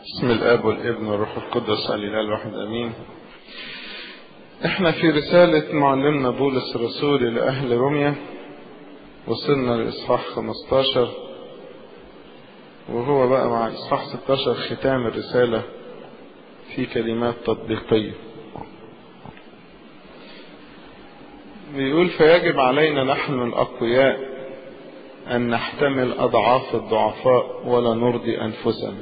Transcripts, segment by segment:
بسم الاب والابن والروح القدس الاله الواحد امين احنا في رسالة معلمنا بولس الرسول لأهل روميا وصلنا لإصحاح 15 وهو بقى مع إصحاح 16 ختام الرسالة في كلمات تطبيقية بيقول فيجب علينا نحن الأقوياء أن نحتمل أضعاف الضعفاء ولا نرضي أنفسنا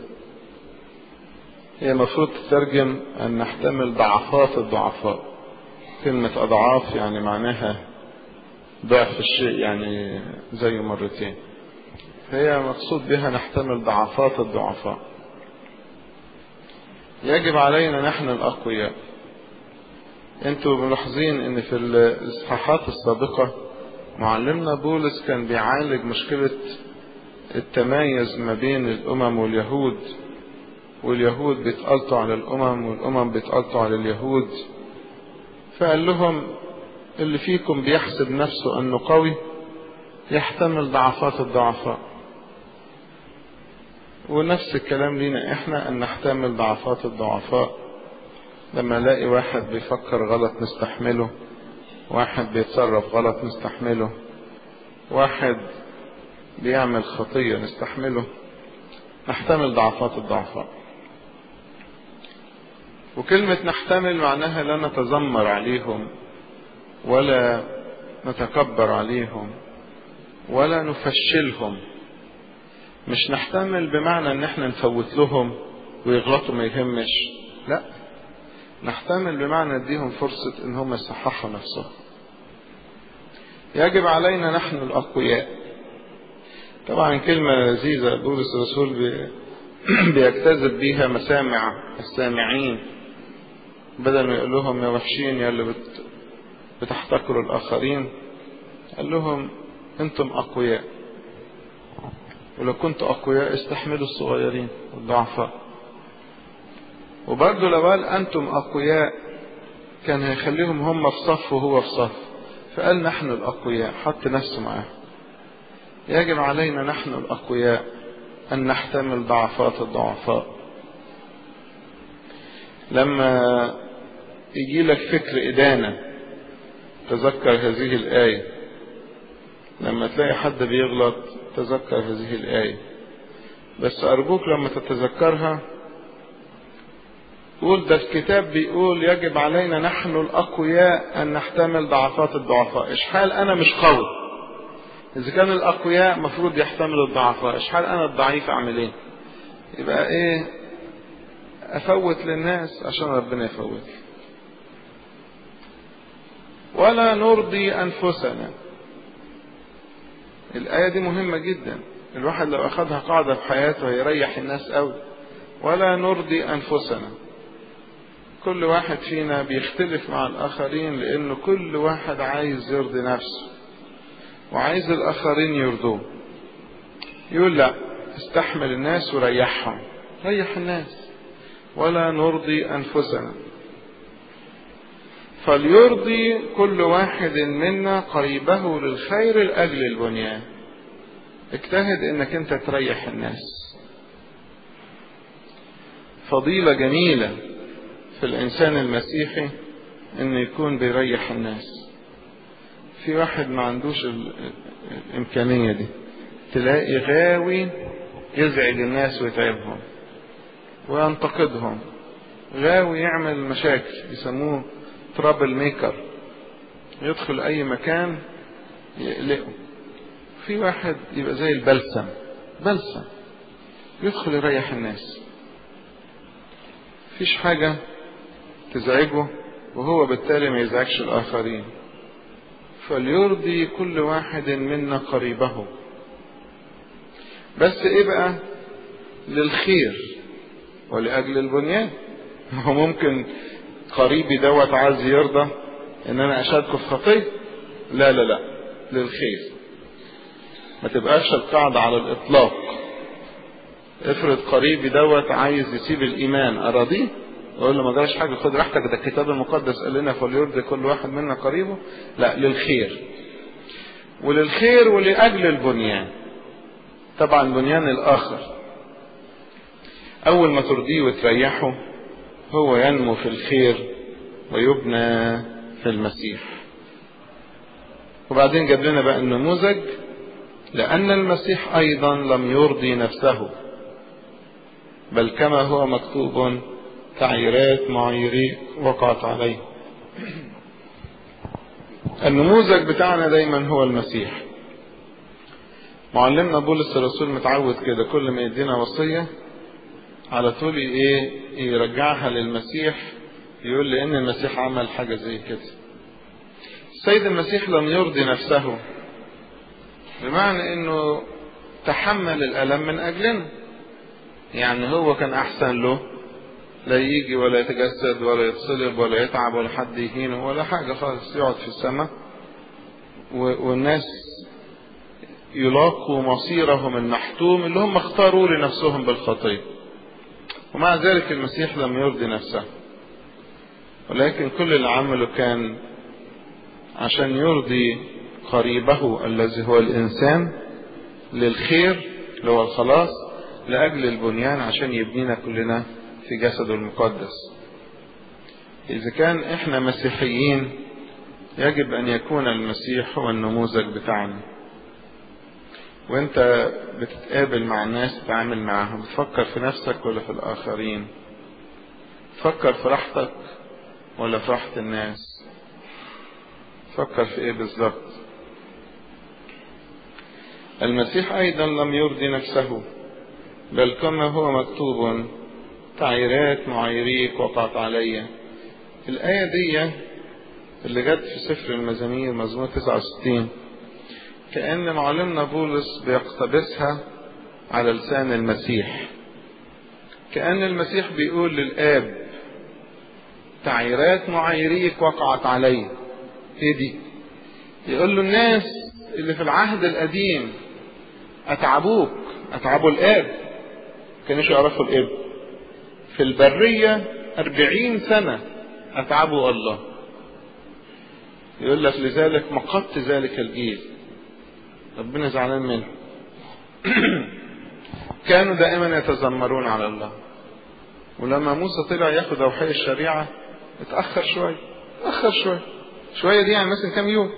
هي المفروض تترجم أن نحتمل ضعفات الضعفاء كلمة أضعاف يعني معناها ضعف الشيء يعني زي مرتين هي مقصود بها نحتمل ضعفات الضعفاء يجب علينا نحن الأقوياء انتوا ملاحظين ان في الاصحاحات السابقة معلمنا بولس كان بيعالج مشكلة التمايز ما بين الأمم واليهود واليهود بيتقلطوا على الأمم والأمم بيتقلطوا على اليهود فقال لهم اللي فيكم بيحسب نفسه أنه قوي يحتمل ضعفات الضعفاء ونفس الكلام لينا احنا ان نحتمل ضعفات الضعفاء لما نلاقي واحد بيفكر غلط نستحمله واحد بيتصرف غلط نستحمله واحد بيعمل خطية نستحمله نحتمل ضعفات الضعفاء وكلمة نحتمل معناها لا نتذمر عليهم ولا نتكبر عليهم ولا نفشلهم مش نحتمل بمعنى ان احنا نفوت لهم ويغلطوا ما يهمش لا نحتمل بمعنى نديهم فرصة ان هم يصححوا نفسهم يجب علينا نحن الاقوياء طبعا كلمة لذيذة بولس الرسول بي بيجتذب بيها مسامع السامعين بدل ما يقول لهم يا وحشين يا اللي بت بتحتقروا الآخرين قال لهم أنتم أقوياء ولو كنتوا أقوياء استحملوا الصغيرين والضعفاء وبرضه لو قال أنتم أقوياء كان هيخليهم هم في صف وهو في صف فقال نحن الأقوياء حط نفسه معاه يجب علينا نحن الأقوياء أن نحتمل ضعفات الضعفاء لما يجي لك فكر إدانة تذكر هذه الآية لما تلاقي حد بيغلط تذكر هذه الآية بس أرجوك لما تتذكرها قول ده الكتاب بيقول يجب علينا نحن الأقوياء أن نحتمل ضعفات الضعفاء إشحال أنا مش قوي إذا كان الأقوياء مفروض يحتملوا الضعفاء إشحال أنا الضعيف أعمل إيه يبقى إيه أفوت للناس عشان ربنا يفوت ولا نرضي أنفسنا الآية دي مهمة جدا الواحد لو أخذها قاعدة في حياته هيريح الناس أوي ولا نرضي أنفسنا كل واحد فينا بيختلف مع الآخرين لأنه كل واحد عايز يرضي نفسه وعايز الآخرين يرضوه يقول لا استحمل الناس وريحهم ريح الناس ولا نرضي أنفسنا فليرضي كل واحد منا قريبه للخير لأجل البنيان اجتهد انك انت تريح الناس فضيلة جميلة في الانسان المسيحي انه يكون بيريح الناس في واحد ما عندوش الامكانية دي تلاقي غاوي يزعج الناس ويتعبهم وينتقدهم غاوي يعمل مشاكل يسموه ترابل ميكر يدخل اي مكان يقلقه في واحد يبقى زي البلسم بلسم يدخل يريح الناس مفيش حاجة تزعجه وهو بالتالي ما يزعجش الآخرين فليرضي كل واحد منا قريبه بس ايه بقى للخير ولأجل البنيان هو ممكن قريبي دوت عايز يرضى ان انا اشاركه في خطيه لا لا لا للخير ما تبقاش القاعدة على الاطلاق افرض قريبي دوت عايز يسيب الايمان اراضيه اقول له ما جراش حاجه خد راحتك ده الكتاب المقدس قال لنا فليرضي كل واحد منا قريبه لا للخير وللخير ولاجل البنيان طبعا بنيان الاخر أول ما ترضيه وتريحه هو ينمو في الخير ويبنى في المسيح وبعدين جاب لنا بقى النموذج لأن المسيح أيضا لم يرضي نفسه بل كما هو مكتوب تعييرات معيري وقعت عليه النموذج بتاعنا دايما هو المسيح معلمنا بولس الرسول متعود كده كل ما يدينا وصية على طول ايه يرجعها للمسيح يقول لي ان المسيح عمل حاجة زي كده السيد المسيح لم يرضي نفسه بمعنى انه تحمل الالم من اجلنا يعني هو كان احسن له لا يجي ولا يتجسد ولا يتصلب ولا يتعب ولا حد يهينه ولا حاجة خالص يقعد في السماء والناس يلاقوا مصيرهم المحتوم اللي هم اختاروا لنفسهم بالخطية ومع ذلك المسيح لم يرضي نفسه ولكن كل اللي عمله كان عشان يرضي قريبه الذي هو الإنسان للخير اللي هو الخلاص لأجل البنيان عشان يبنينا كلنا في جسده المقدس إذا كان إحنا مسيحيين يجب أن يكون المسيح هو النموذج بتاعنا وانت بتتقابل مع الناس تتعامل معاهم بتفكر في نفسك ولا في الآخرين تفكر في راحتك ولا في راحة الناس تفكر في ايه بالظبط المسيح ايضا لم يرضي نفسه بل كما هو مكتوب تعيرات معايريك وقعت علي الآية دي اللي جت في سفر المزامير مزمور 69 كأن معلمنا بولس بيقتبسها على لسان المسيح كأن المسيح بيقول للآب تعيرات معايريك وقعت علي ايه دي يقول له الناس اللي في العهد القديم اتعبوك اتعبوا الاب كانوش يعرفوا الاب في البرية أربعين سنة أتعبوا الله يقول لك لذلك مقت ذلك الجيل ربنا زعلان منه كانوا دائما يتذمرون على الله ولما موسى طلع ياخد اوحي الشريعة اتأخر شوية اتأخر شوية شوية دي يعني مثلا كام يوم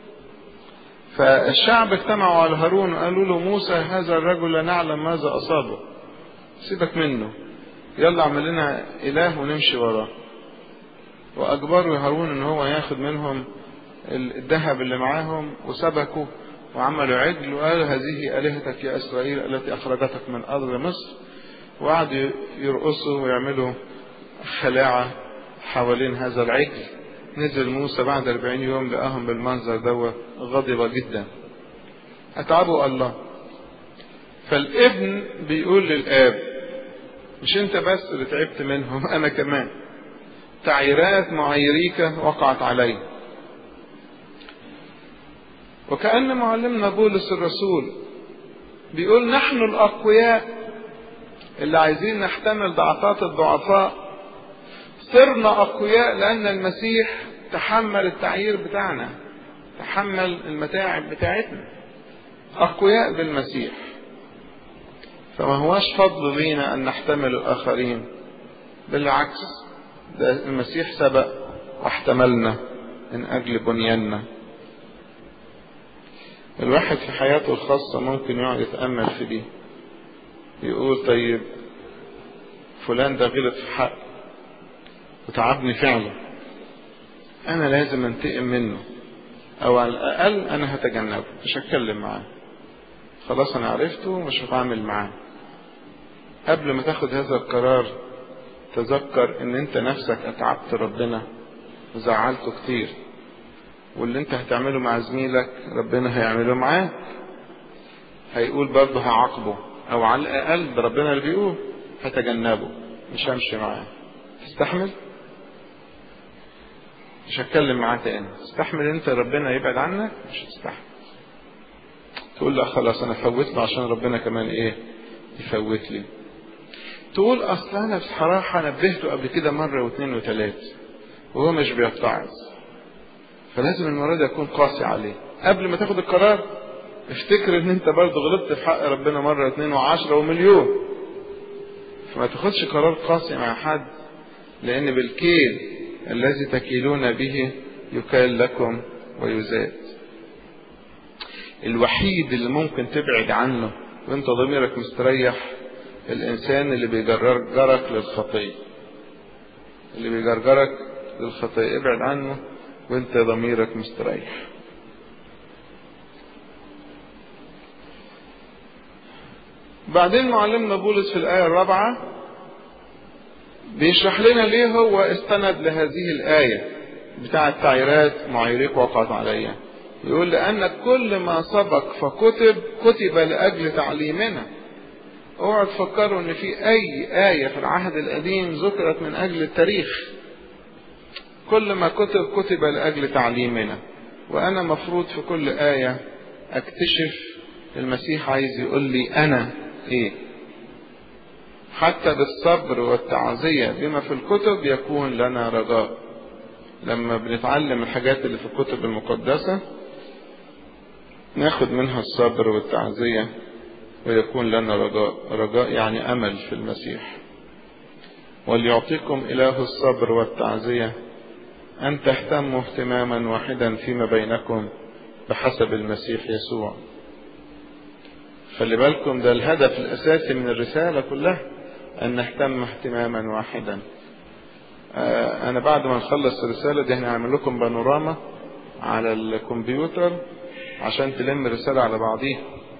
فالشعب اجتمعوا على هارون وقالوا له موسى هذا الرجل لا نعلم ماذا أصابه سيبك منه يلا اعمل لنا إله ونمشي وراه وأجبروا هارون إن هو ياخد منهم الذهب اللي معاهم وسبكوا وعملوا عجل وقال هذه آلهتك يا إسرائيل التي أخرجتك من أرض مصر وقعدوا يرقصوا ويعملوا خلاعة حوالين هذا العجل نزل موسى بعد 40 يوم لقاهم بالمنظر دوت غضب جدا أتعبوا الله فالابن بيقول للآب مش انت بس اللي تعبت منهم انا كمان تعييرات معيريك وقعت علي وكأن معلمنا بولس الرسول بيقول نحن الأقوياء اللي عايزين نحتمل ضعفات الضعفاء صرنا أقوياء لأن المسيح تحمل التعيير بتاعنا تحمل المتاعب بتاعتنا أقوياء بالمسيح فما هواش فضل لينا أن نحتمل الآخرين بالعكس ده المسيح سبق واحتملنا من أجل بنياننا الواحد في حياته الخاصة ممكن يقعد يتأمل في دي يقول طيب فلان ده غلط في حق وتعبني فعلا أنا لازم أنتقم منه أو على الأقل أنا هتجنبه مش هتكلم معاه خلاص أنا عرفته مش هتعامل معاه قبل ما تاخد هذا القرار تذكر ان انت نفسك اتعبت ربنا وزعلته كتير واللي انت هتعمله مع زميلك ربنا هيعمله معاك هيقول برضه هعاقبه او على الاقل ده ربنا اللي بيقول هتجنبه مش همشي معاه تستحمل مش هتكلم معاه تاني تستحمل انت ربنا يبعد عنك مش هتستحمل تقول لا خلاص انا فوت له عشان ربنا كمان ايه يفوت لي تقول اصل انا بصراحة نبهته قبل كده مرة واثنين وثلاثة وهو مش بيتعظ فلازم المرة دي اكون قاسي عليه قبل ما تاخد القرار افتكر ان انت برضه غلطت في حق ربنا مرة واثنين وعشرة ومليون فما تاخدش قرار قاسي مع حد لأن بالكيل الذي تكيلون به يكال لكم ويزاد الوحيد اللي ممكن تبعد عنه وانت ضميرك مستريح الإنسان اللي بيجرجرك للخطية اللي بيجرجرك للخطية ابعد عنه وانت ضميرك مستريح بعدين معلمنا بولس في الآية الرابعة بيشرح لنا ليه هو استند لهذه الآية بتاع التعييرات معيريك وقعت عليا يقول لأن كل ما سبق فكتب كتب لأجل تعليمنا اوعوا تفكروا ان في اي آية في العهد القديم ذكرت من اجل التاريخ كل ما كتب كتب لأجل تعليمنا وانا مفروض في كل آية اكتشف المسيح عايز يقول لي انا ايه حتى بالصبر والتعزية بما في الكتب يكون لنا رجاء لما بنتعلم الحاجات اللي في الكتب المقدسة ناخد منها الصبر والتعزية ويكون لنا رجاء رجاء يعني أمل في المسيح وليعطيكم إله الصبر والتعزية أن تهتموا اهتماما واحدا فيما بينكم بحسب المسيح يسوع خلي بالكم ده الهدف الأساسي من الرسالة كلها أن نهتم اهتماما واحدا آه أنا بعد ما نخلص الرسالة دي هنعمل لكم بانوراما على الكمبيوتر عشان تلم الرسالة على بعضيها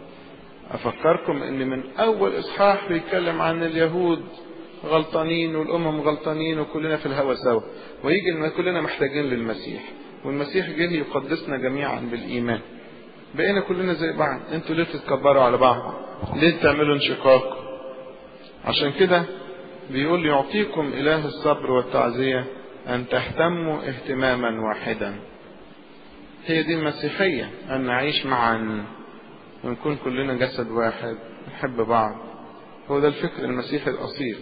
أفكركم إن من أول إصحاح بيتكلم عن اليهود غلطانين والأمم غلطانين وكلنا في الهوى سوا ويجي إن كلنا محتاجين للمسيح والمسيح جه يقدسنا جميعا بالإيمان بقينا كلنا زي بعض انتوا ليه تتكبروا على بعض ليه تعملوا انشقاق عشان كده بيقول يعطيكم إله الصبر والتعزية أن تهتموا اهتماما واحدا هي دي المسيحية أن نعيش معا ونكون كلنا جسد واحد نحب بعض هو ده الفكر المسيحي الأصيل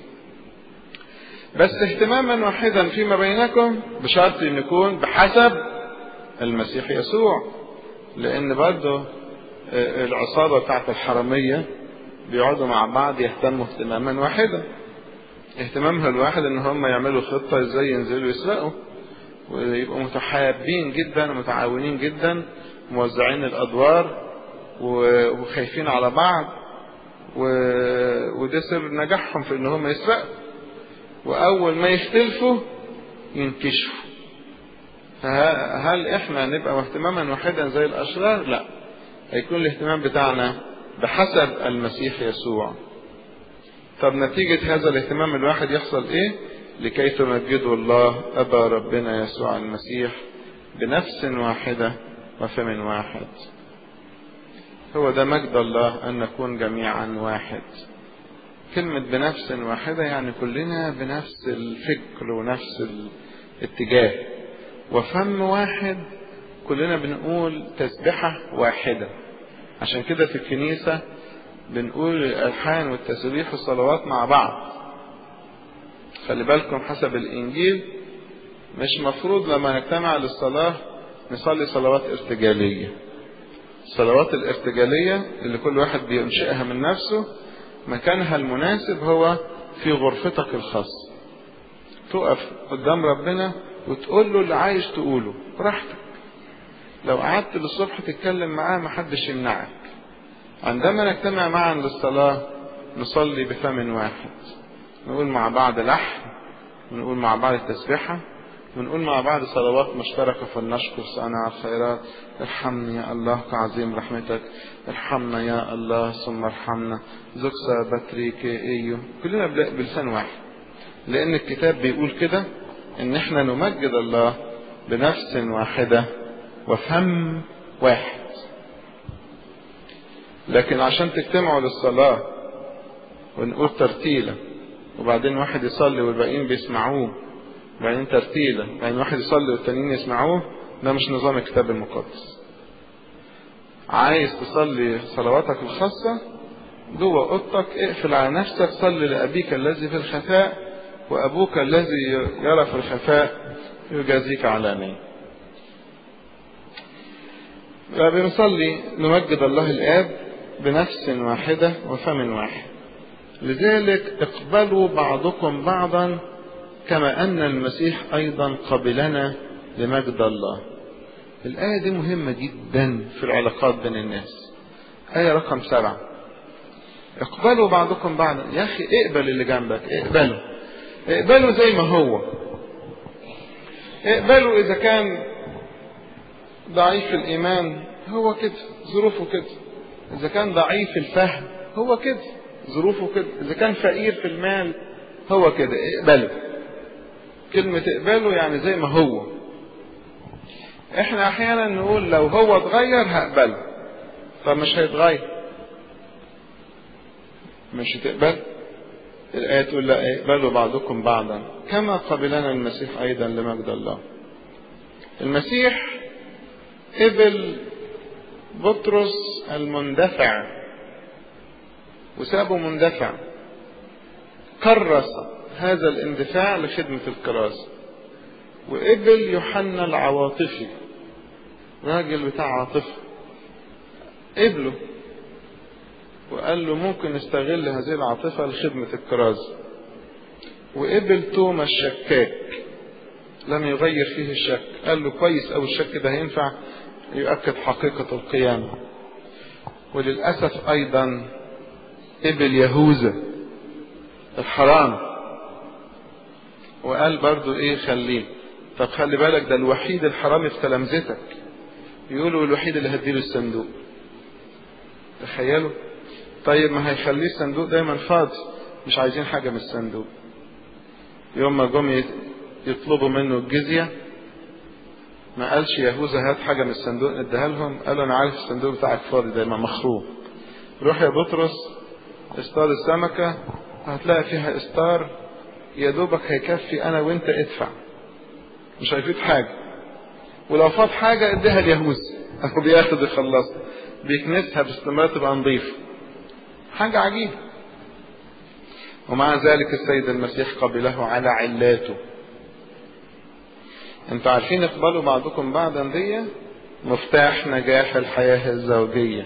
بس اهتماما واحدا فيما بينكم بشرط ان يكون بحسب المسيح يسوع لان برضه العصابة بتاعت الحرامية بيقعدوا مع بعض يهتموا اهتماما واحدا اهتمامها الواحد ان هم يعملوا خطة ازاي ينزلوا يسرقوا ويبقوا متحابين جدا ومتعاونين جدا موزعين الادوار وخايفين على بعض و... وده سر نجاحهم في ان هم يسرقوا واول ما يختلفوا ينكشفوا فهل احنا نبقى اهتماما واحدا زي الاشرار لا هيكون الاهتمام بتاعنا بحسب المسيح يسوع طب نتيجة هذا الاهتمام الواحد يحصل ايه لكي تمجدوا الله ابا ربنا يسوع المسيح بنفس واحدة وفم واحد هو ده مجد الله ان نكون جميعا واحد كلمة بنفس واحدة يعني كلنا بنفس الفكر ونفس الاتجاه وفم واحد كلنا بنقول تسبحة واحدة عشان كده في الكنيسة بنقول الألحان والتسبيح والصلوات مع بعض خلي بالكم حسب الإنجيل مش مفروض لما نجتمع للصلاة نصلي صلوات ارتجالية الصلوات الارتجالية اللي كل واحد بينشئها من نفسه مكانها المناسب هو في غرفتك الخاصة تقف قدام ربنا وتقول له اللي عايز تقوله براحتك لو قعدت للصبح تتكلم معاه محدش يمنعك عندما نجتمع معا للصلاة نصلي بفم واحد نقول مع بعض لحن ونقول مع بعض التسبيحة ونقول مع بعض صلوات مشتركة فلنشكر صانع الخيرات ارحمني يا الله كعظيم رحمتك ارحمنا يا الله ثم ارحمنا زكسا باتريك ايو كلنا بلسان واحد لان الكتاب بيقول كده ان احنا نمجد الله بنفس واحدة وفم واحد لكن عشان تجتمعوا للصلاة ونقول ترتيلة وبعدين واحد يصلي والباقيين بيسمعوه وبعدين ترتيلة وبعدين واحد يصلي والتانيين يسمعوه ده مش نظام الكتاب المقدس عايز تصلي صلواتك الخاصة جوه اوضتك اقفل على نفسك صلي لأبيك الذي في الخفاء وأبوك الذي يرى في الخفاء يجازيك علانية فبنصلي نمجد الله الآب بنفس واحدة وفم واحد لذلك اقبلوا بعضكم بعضا كما أن المسيح أيضا قبلنا لمجد الله الآية دي مهمة جدا في العلاقات بين الناس آية رقم سبعة اقبلوا بعضكم بعضا يا أخي اقبل اللي جنبك اقبله اقبله زي ما هو اقبله إذا كان ضعيف الإيمان هو كده ظروفه كده إذا كان ضعيف الفهم هو كده ظروفه كده إذا كان فقير في المال هو كده اقبله كلمة اقبله يعني زي ما هو احنا احيانا نقول لو هو اتغير هقبله طب مش هيتغير مش هتقبل الآية تقول لا اقبلوا بعضكم بعضا كما قبلنا المسيح أيضا لمجد الله المسيح قبل بطرس المندفع وسابه مندفع كرس هذا الاندفاع لخدمة الكراسة وقبل يوحنا العواطفي راجل بتاع عاطفة قبله وقال له ممكن نستغل هذه العاطفة لخدمة الكرازة وقبل توما الشكاك لم يغير فيه الشك قال له كويس أو الشك ده هينفع يؤكد حقيقة القيامة وللأسف أيضا قبل يهوذا الحرام وقال برضو ايه خليه طب خلي بالك ده الوحيد الحرامي في تلامذتك يقولوا الوحيد اللي هديله الصندوق تخيلوا طيب ما هيخليه الصندوق دايما فاضي مش عايزين حاجة من الصندوق يوم ما جم يطلبوا منه الجزية ما قالش يهوذا هات حاجة من الصندوق نديها لهم قالوا انا عارف الصندوق بتاعك فاضي دايما مخروم روح يا بطرس اصطاد السمكة هتلاقي فيها استار يا دوبك هيكفي انا وانت ادفع مش هيفيد حاجة ولو فات حاجة اديها اليهوذا اهو بياخد يخلصها بيكنسها باستمرار تبقى نظيفة حاجة عجيبة ومع ذلك السيد المسيح قبله على علاته انتوا عارفين اقبلوا بعضكم بعضا دي مفتاح نجاح الحياة الزوجية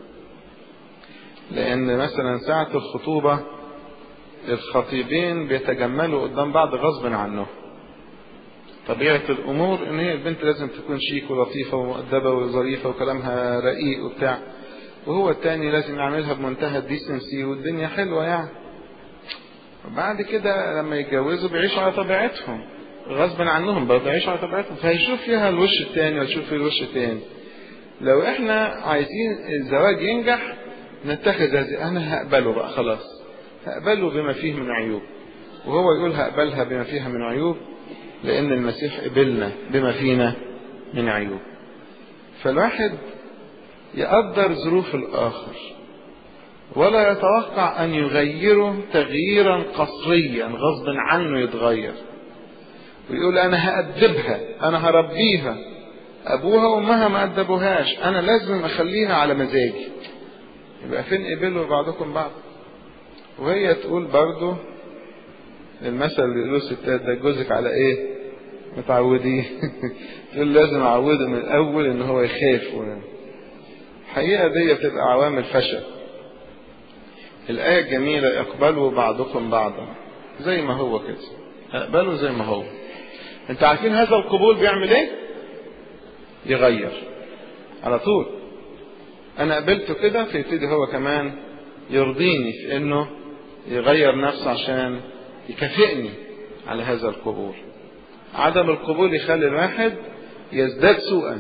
لان مثلا ساعة الخطوبة الخطيبين بيتجملوا قدام بعض غصب عنهم طبيعة الأمور إن هي البنت لازم تكون شيك ولطيفة ومؤدبة وظريفة وكلامها رقيق وبتاع وهو التاني لازم يعملها بمنتهى الديسنسي والدنيا حلوة يعني بعد كده لما يتجوزوا بيعيشوا على طبيعتهم غصب عنهم برضه يعيشوا على طبيعتهم فهيشوف فيها الوش التاني ويشوف فيه الوش التاني لو احنا عايزين الزواج ينجح نتخذ هذه انا هقبله بقى خلاص هقبله بما فيه من عيوب وهو يقول هقبلها بما فيها من عيوب لأن المسيح قبلنا بما فينا من عيوب فالواحد يقدر ظروف الآخر ولا يتوقع أن يغيره تغييرا قصريا غصبا عنه يتغير ويقول أنا هأدبها أنا هربيها أبوها وأمها ما أدبوهاش أنا لازم أخليها على مزاجي يبقى فين قبلوا بعضكم بعض وهي تقول برضه المثل اللي يقولوه الستات ده جوزك على ايه متعودين تقول لازم اعوده من الاول ان هو يخاف الحقيقه دي بتبقى عوامل فشل الايه الجميله اقبلوا بعضكم بعضا زي ما هو كده اقبلوا زي ما هو انت عارفين هذا القبول بيعمل ايه يغير على طول انا قبلته كده فيبتدي هو كمان يرضيني في انه يغير نفسه عشان يكافئني على هذا القبول عدم القبول يخلي الواحد يزداد سوءا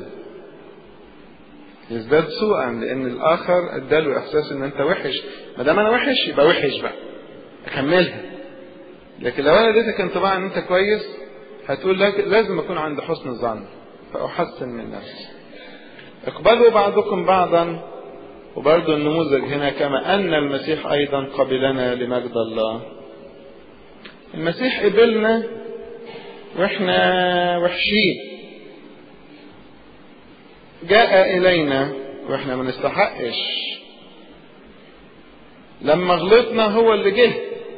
يزداد سوءا لان الاخر اداله احساس ان انت وحش ما دام انا وحش يبقى وحش بقى اكملها لكن لو انا اديتك انطباع ان انت كويس هتقول لك لازم اكون عند حسن الظن فاحسن من نفسي اقبلوا بعضكم بعضا وبرضه النموذج هنا كما ان المسيح ايضا قبلنا لمجد الله المسيح قبلنا واحنا وحشين جاء الينا واحنا ما نستحقش لما غلطنا هو اللي جه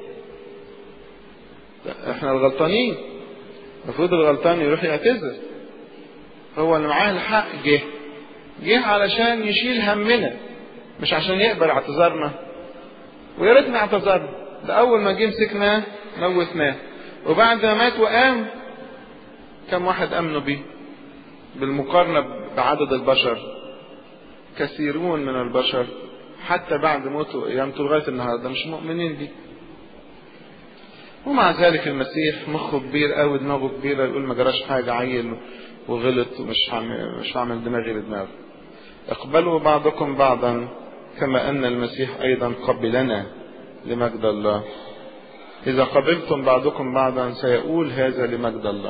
احنا الغلطانين المفروض الغلطان يروح يعتذر هو اللي معاه الحق جه جه علشان يشيل همنا مش عشان يقبل اعتذارنا ويا ريتنا اعتذرنا ده أول ما جه مسكناه موتناه وبعد ما مات وقام كم واحد آمنوا بيه بالمقارنة بعدد البشر كثيرون من البشر حتى بعد موته وقيامته لغاية النهاردة مش مؤمنين بيه ومع ذلك المسيح مخه كبير قوي دماغه كبيرة يقول ما جراش حاجة عيل وغلط ومش هعمل مش هعمل دماغي لدماغه اقبلوا بعضكم بعضا كما أن المسيح أيضا قبلنا لمجد الله إذا قبلتم بعضكم بعضا سيقول هذا لمجد الله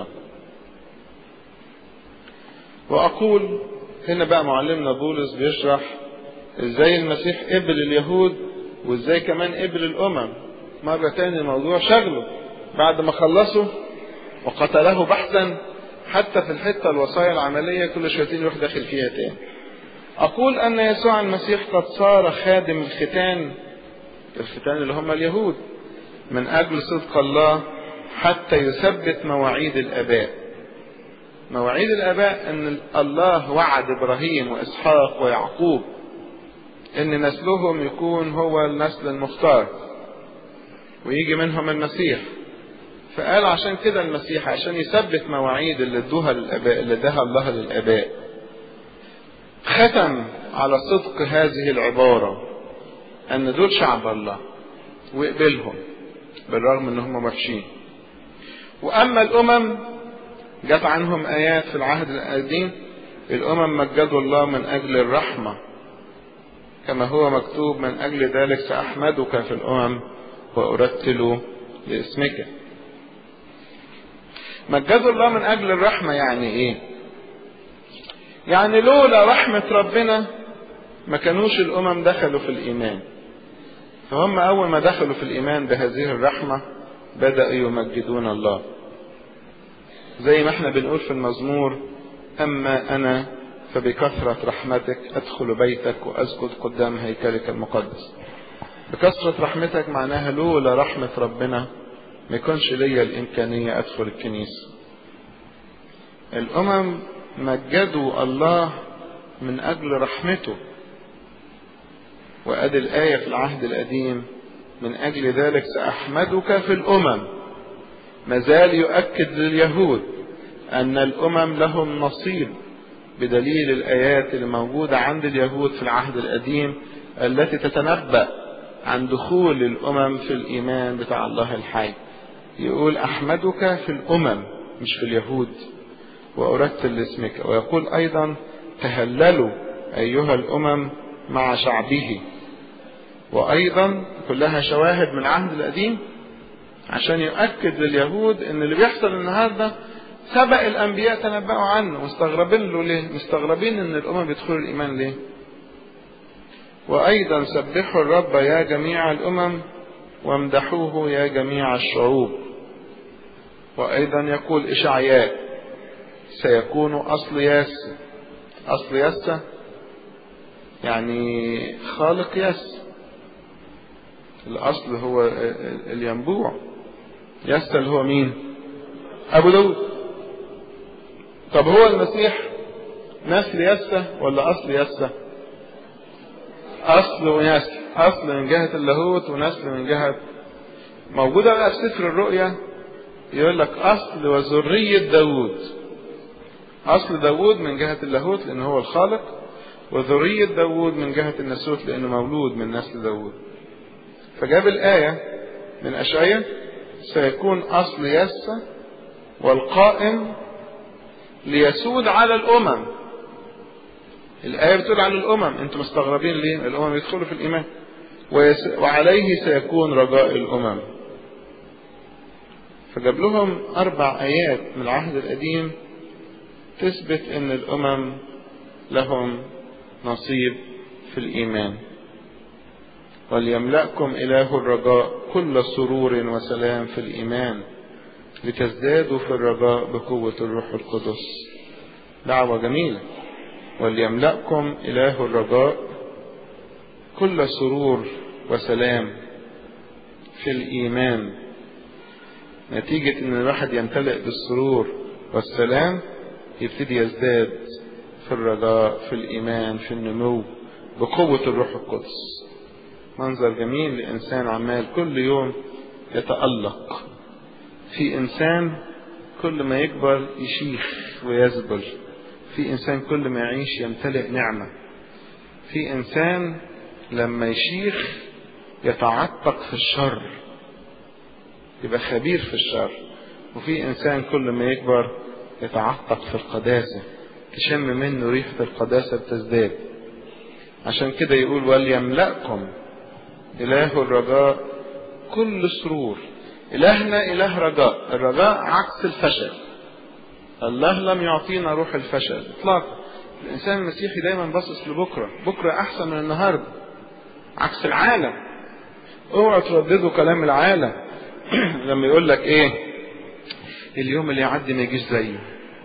وأقول هنا بقى معلمنا بولس بيشرح ازاي المسيح قبل اليهود وازاي كمان قبل الأمم مرة تاني الموضوع شغله بعد ما خلصوا وقتله بحثا حتى في الحتة الوصايا العملية كل شويتين يروح داخل فيها تاني أقول أن يسوع المسيح قد صار خادم الختان الختان اللي هم اليهود من أجل صدق الله حتى يثبت مواعيد الآباء مواعيد الآباء أن الله وعد إبراهيم وإسحاق ويعقوب أن نسلهم يكون هو النسل المختار ويجي منهم المسيح فقال عشان كده المسيح عشان يثبت مواعيد اللي ادوها للآباء اللي اداها الله للآباء ختم على صدق هذه العبارة أن دول شعب الله وقبلهم بالرغم ان هم وحشين واما الامم جت عنهم ايات في العهد القديم الامم مجدوا الله من اجل الرحمه كما هو مكتوب من اجل ذلك ساحمدك في الامم وارتل لاسمك مجدوا الله من اجل الرحمه يعني ايه يعني لولا رحمه ربنا ما كانوش الامم دخلوا في الايمان فهم أول ما دخلوا في الإيمان بهذه الرحمة بدأوا يمجدون الله زي ما احنا بنقول في المزمور أما أنا فبكثرة رحمتك أدخل بيتك وأسجد قدام هيكلك المقدس بكثرة رحمتك معناها لولا رحمة ربنا ما يكونش ليا الإمكانية أدخل الكنيسة الأمم مجدوا الله من أجل رحمته وأدي الآية في العهد القديم من أجل ذلك سأحمدك في الأمم مازال يؤكد لليهود أن الأمم لهم نصيب بدليل الآيات اللي موجودة عند اليهود في العهد القديم التي تتنبأ عن دخول الأمم في الإيمان بتاع الله الحي يقول أحمدك في الأمم مش في اليهود وأرتل لاسمك ويقول أيضا تهللوا أيها الأمم مع شعبه وأيضا كلها شواهد من العهد القديم عشان يؤكد لليهود ان اللي بيحصل النهارده سبق الانبياء تنبأوا عنه مستغربين له ليه؟ مستغربين ان الامم يدخلوا الايمان ليه؟ وايضا سبحوا الرب يا جميع الامم وامدحوه يا جميع الشعوب وايضا يقول اشعياء سيكون اصل ياس اصل ياسة يعني خالق ياس الاصل هو الينبوع ياسة اللي هو مين ابو داود طب هو المسيح نسل ياسة ولا اصل ياسة اصل ونسل اصل من جهة اللاهوت ونسل من جهة موجودة بقى في سفر الرؤيا يقول لك اصل وذرية داود اصل داود من جهة اللاهوت لان هو الخالق وذرية داود من جهة الناسوت لانه مولود من نسل داود فجاب الآية من أشعية سيكون أصل يسة والقائم ليسود على الأمم الآية بتقول على الأمم أنتم مستغربين ليه الأمم يدخلوا في الإيمان ويس... وعليه سيكون رجاء الأمم فجاب لهم أربع آيات من العهد القديم تثبت أن الأمم لهم نصيب في الإيمان وليملأكم إله الرجاء كل سرور وسلام في الإيمان لتزدادوا في الرجاء بقوة الروح القدس دعوة جميلة وليملأكم إله الرجاء كل سرور وسلام في الإيمان نتيجة إن الواحد يمتلئ بالسرور والسلام يبتدي يزداد في الرجاء في الإيمان في النمو بقوة الروح القدس منظر جميل لإنسان عمال كل يوم يتألق في إنسان كل ما يكبر يشيخ ويزبل في إنسان كل ما يعيش يمتلئ نعمة في إنسان لما يشيخ يتعتق في الشر يبقى خبير في الشر وفي إنسان كل ما يكبر يتعتق في القداسة تشم منه ريحة القداسة بتزداد عشان كده يقول وليملأكم إله الرجاء كل سرور إلهنا إله رجاء الرجاء عكس الفشل الله لم يعطينا روح الفشل إطلاقا الإنسان المسيحي دايما باصص لبكرة بكرة أحسن من النهاردة عكس العالم اوعوا ترددوا كلام العالم لما يقول لك ايه اليوم اللي يعدي ما يجيش زيه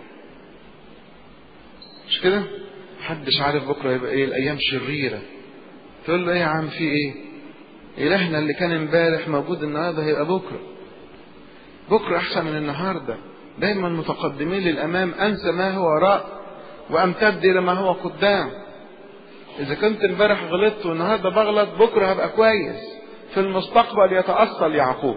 مش كده محدش عارف بكره يبقى ايه الايام شريره تقول له ايه يا عم في ايه الهنا اللي كان امبارح موجود النهارده هيبقى بكره بكره احسن من النهارده دايما متقدمين للامام انسى ما هو وراء وامتد الى ما هو قدام اذا كنت امبارح غلطت والنهارده بغلط بكره هبقى كويس في المستقبل يتاصل يعقوب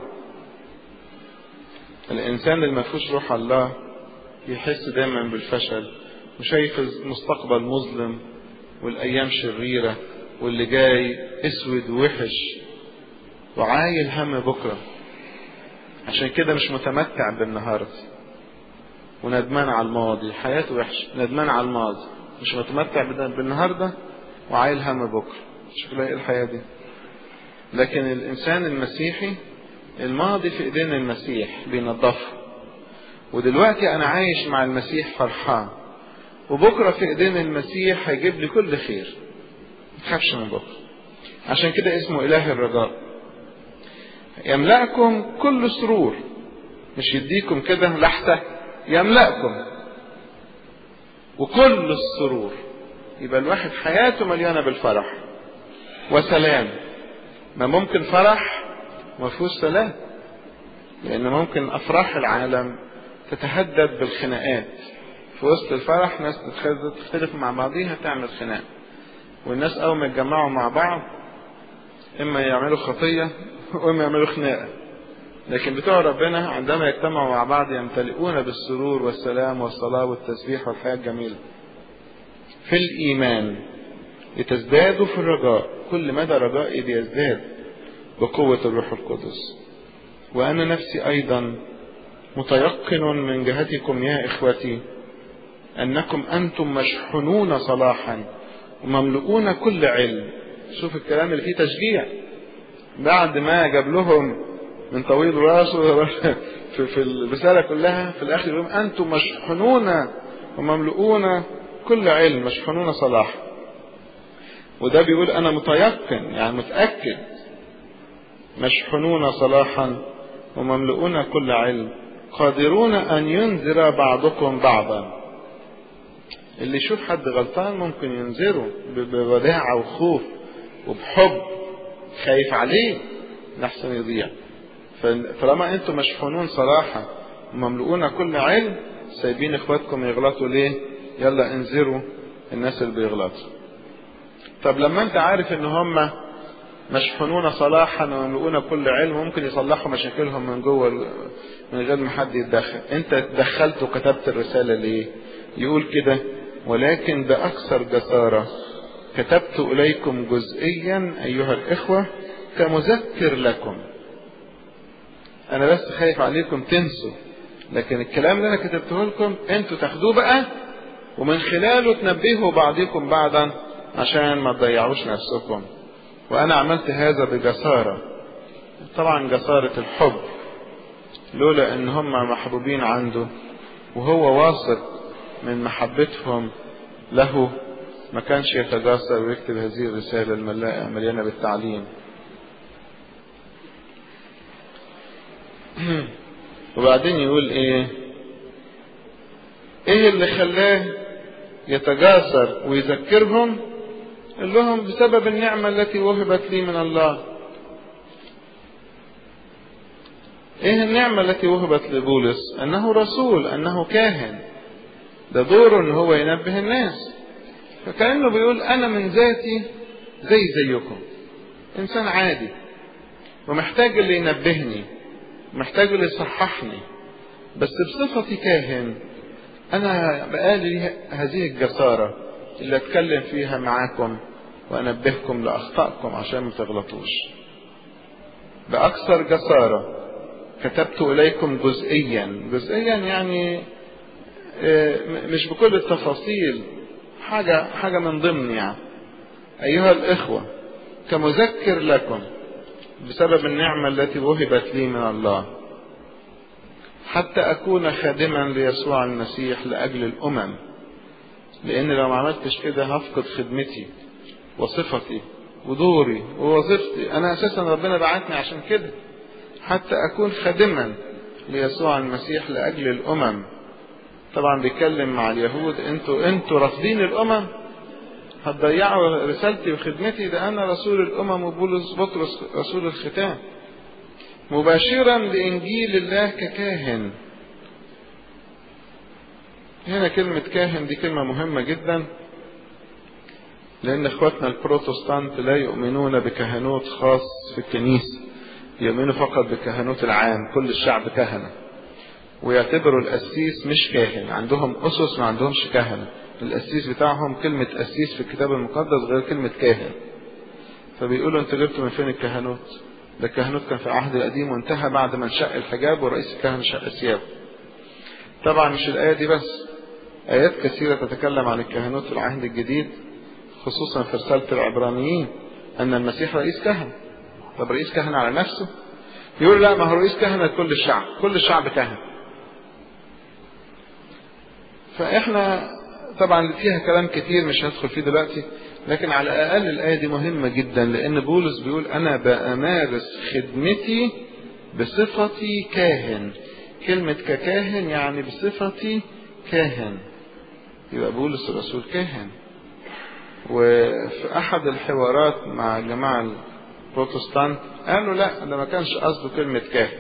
الانسان اللي ما فيهوش روح الله يحس دايما بالفشل وشايف المستقبل مظلم والايام شريره واللي جاي اسود ووحش وعايل هم بكره عشان كده مش متمتع بالنهارده وندمان على الماضي حياته وحشه ندمان على الماضي مش متمتع بالنهارده وعايل هم بكره شكلها ايه الحياه دي لكن الانسان المسيحي الماضي في ايدين المسيح بينظفه ودلوقتي انا عايش مع المسيح فرحان وبكره في ايدين المسيح هيجيب لي كل خير ما تخافش من بكره عشان كده اسمه اله الرجاء يملأكم كل سرور مش يديكم كده لحظة يملأكم وكل السرور يبقى الواحد حياته مليانة بالفرح وسلام ما ممكن فرح ما فيهوش سلام لأن ممكن أفراح العالم تتهدد بالخناقات في وسط الفرح ناس تختلف مع بعضيها تعمل خناق والناس أول ما يتجمعوا مع بعض إما يعملوا خطية وإما يعملوا خناقة لكن بتوع ربنا عندما يجتمعوا مع بعض يمتلئون بالسرور والسلام والصلاة والتسبيح والحياة الجميلة في الإيمان لتزدادوا في الرجاء كل مدى رجائي بيزداد بقوة الروح القدس وأنا نفسي أيضا متيقن من جهتكم يا إخوتي أنكم أنتم مشحونون صلاحا ومملؤون كل علم شوف الكلام اللي فيه تشجيع بعد ما جاب لهم من طويل راسه في, في الرسالة كلها في الآخر يقول أنتم مشحونون ومملؤون كل علم مشحونون صلاح وده بيقول أنا متيقن يعني متأكد مشحونون صلاحا ومملؤون كل علم قادرون أن ينذر بعضكم بعضا اللي يشوف حد غلطان ممكن ينذره بوداعة وخوف وبحب خايف عليه لحسن يضيع فطالما انتم مشحونون صراحة ومملؤون كل علم سايبين اخواتكم يغلطوا ليه يلا انذروا الناس اللي بيغلطوا طب لما انت عارف ان هم مشحونون صلاحا ومملؤون كل علم ممكن يصلحوا مشاكلهم من جوه من غير ما حد يتدخل انت دخلت وكتبت الرسالة ليه يقول كده ولكن بأكثر جسارة كتبت إليكم جزئيا أيها الإخوة كمذكر لكم أنا بس خايف عليكم تنسوا لكن الكلام اللي أنا كتبته لكم أنتوا تاخدوه بقى ومن خلاله تنبهوا بعضكم بعضا عشان ما تضيعوش نفسكم وأنا عملت هذا بجسارة طبعا جسارة الحب لولا ان هم محبوبين عنده وهو واثق من محبتهم له ما كانش يتجاسر ويكتب هذه الرسالة المليانة بالتعليم وبعدين يقول ايه ايه اللي خلاه يتجاسر ويذكرهم قال لهم بسبب النعمة التي وهبت لي من الله ايه النعمة التي وهبت لبولس انه رسول انه كاهن ده دوره ان هو ينبه الناس فكأنه بيقول انا من ذاتي زي زيكم انسان عادي ومحتاج اللي ينبهني محتاج اللي يصححني بس بصفتي كاهن انا بقالي هذه الجسارة اللي اتكلم فيها معاكم وانبهكم لاخطائكم عشان ما تغلطوش باكثر جسارة كتبت اليكم جزئيا جزئيا يعني مش بكل التفاصيل حاجة حاجة من ضمن يعني أيها الإخوة كمذكر لكم بسبب النعمة التي وهبت لي من الله حتى أكون خادما ليسوع المسيح لأجل الأمم لأن لو ما عملتش كده هفقد خدمتي وصفتي ودوري ووظيفتي أنا أساسا ربنا بعتني عشان كده حتى أكون خادما ليسوع المسيح لأجل الأمم طبعا بيتكلم مع اليهود انتوا انتوا رافضين الامم هتضيعوا رسالتي وخدمتي ده انا رسول الامم وبولس بطرس رسول الختام مباشرا لانجيل الله ككاهن هنا كلمة كاهن دي كلمة مهمة جدا لأن إخواتنا البروتستانت لا يؤمنون بكهنوت خاص في الكنيسة يؤمنوا فقط بكهنوت العام كل الشعب كهنة ويعتبروا القسيس مش كاهن عندهم أسس ما عندهمش كهنة القسيس بتاعهم كلمة قسيس في الكتاب المقدس غير كلمة كاهن فبيقولوا انتوا جبتوا من فين الكهنوت ده الكهنوت كان في العهد القديم وانتهى بعد ما انشق الحجاب ورئيس الكهنة شق ثيابه طبعا مش الآية دي بس آيات كثيرة تتكلم عن الكهنوت في العهد الجديد خصوصا في رسالة العبرانيين أن المسيح رئيس كهنة طب رئيس كهنة على نفسه يقول لا ما هو رئيس كهنة كل الشعب كل الشعب كهنة فاحنا طبعا فيها كلام كتير مش هندخل فيه دلوقتي لكن على الاقل الايه دي مهمه جدا لان بولس بيقول انا بامارس خدمتي بصفتي كاهن كلمه ككاهن يعني بصفتي كاهن يبقى بولس الرسول كاهن وفي احد الحوارات مع الجماعه البروتستانت قالوا لا ده ما كانش قصده كلمه كاهن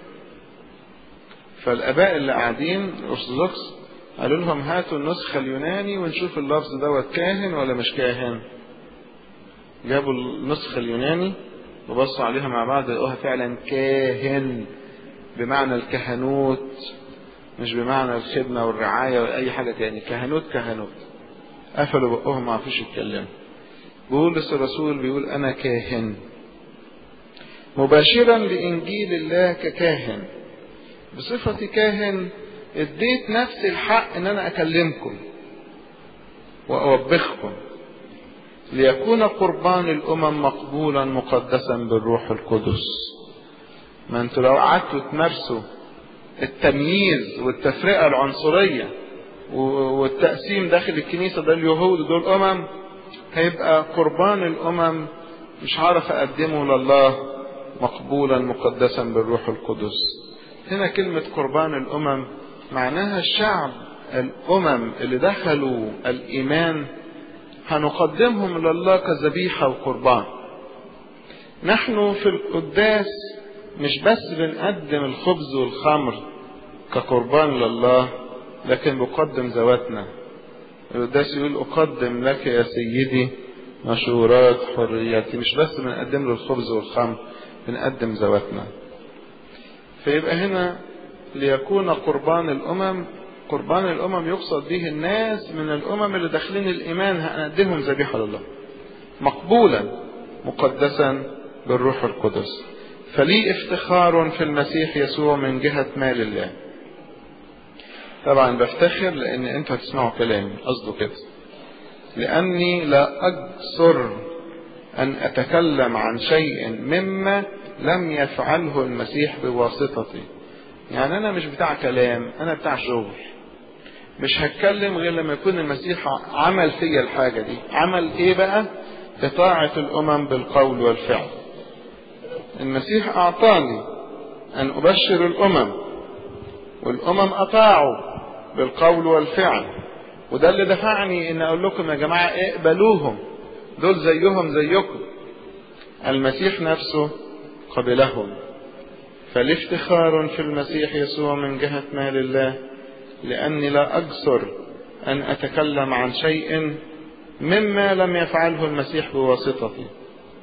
فالاباء اللي قاعدين الارثوذكس قالوا لهم هاتوا النسخة اليوناني ونشوف اللفظ دوت كاهن ولا مش كاهن جابوا النسخة اليوناني وبصوا عليها مع بعض لقوها فعلا كاهن بمعنى الكهنوت مش بمعنى الخدمة والرعاية ولا أي حاجة تاني كهنوت كهنوت قفلوا بقهم ما عرفوش يتكلموا بولس الرسول بيقول أنا كاهن مباشرا لإنجيل الله ككاهن بصفتي كاهن اديت نفسي الحق ان انا اكلمكم واوبخكم ليكون قربان الامم مقبولا مقدسا بالروح القدس ما انتوا لو قعدتوا تمارسوا التمييز والتفرقه العنصريه والتقسيم داخل الكنيسه ده اليهود ودول امم هيبقى قربان الامم مش عارف اقدمه لله مقبولا مقدسا بالروح القدس هنا كلمه قربان الامم معناها الشعب الأمم اللي دخلوا الإيمان هنقدمهم لله كذبيحة وقربان نحن في القداس مش بس بنقدم الخبز والخمر كقربان لله لكن بقدم ذواتنا القداس يقول أقدم لك يا سيدي مشورات حريتي مش بس بنقدم له الخبز والخمر بنقدم ذواتنا فيبقى هنا ليكون قربان الأمم قربان الأمم يقصد به الناس من الأمم اللي داخلين الإيمان هنقدمهم ذبيحة لله مقبولا مقدسا بالروح القدس فلي افتخار في المسيح يسوع من جهة مال الله طبعا بفتخر لأن أنت هتسمعوا كلامي قصده كده لأني لا أجسر أن أتكلم عن شيء مما لم يفعله المسيح بواسطتي يعني انا مش بتاع كلام انا بتاع شغل مش هتكلم غير لما يكون المسيح عمل فيا الحاجه دي عمل ايه بقى اطاعه الامم بالقول والفعل المسيح اعطاني ان ابشر الامم والامم اطاعوا بالقول والفعل وده اللي دفعني ان اقول لكم يا جماعه اقبلوهم دول زيهم زيكم المسيح نفسه قبلهم فالافتخار في المسيح يسوع من جهة مال الله لأني لا أجسر أن أتكلم عن شيء مما لم يفعله المسيح بواسطتي